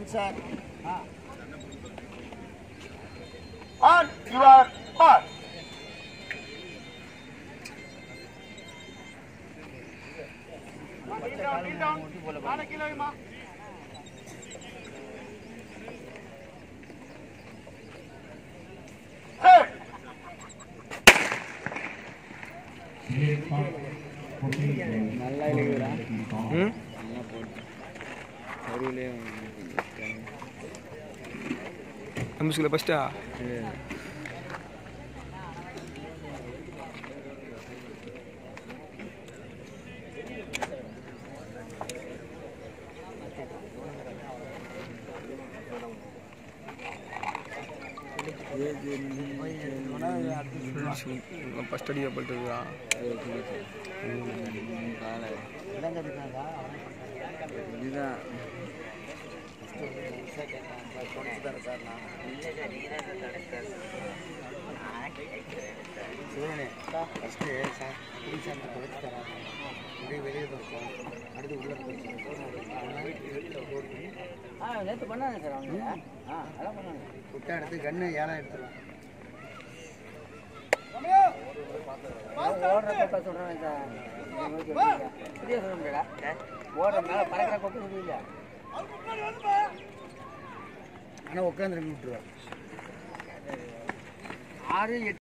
Sir on your mark Set. நல்லா இழுக்குறா நல்லா போட்டு கருவிலே அம்புஸ்குல ஃபஸ்ட்டா ஃபஸ்ட் அடியாக போட்டுருக்கா காலை இதுதான் சிவனே ஃபஸ்ட்டு சார் புதுசாக துவைச்சு தராங்க அப்படியே வெளியே துவைச்சோம் அடுத்து உள்ளே ஆ நேற்று பண்ணாங்க சார் அவங்க ஆ அதெல்லாம் பண்ணாங்க குட்டை எடுத்து கன்று ஏழை எடுத்துருவோம் ஓடுற கொக்கை சொல்கிறேன் சார் புதிய சொல்ல முடியல ஓடுற மேலே பறக்கிற கொக்கை சொல்லுவீங்க ஆனால் உட்காந்து விட்டுருவேன் ஆறு எட்டு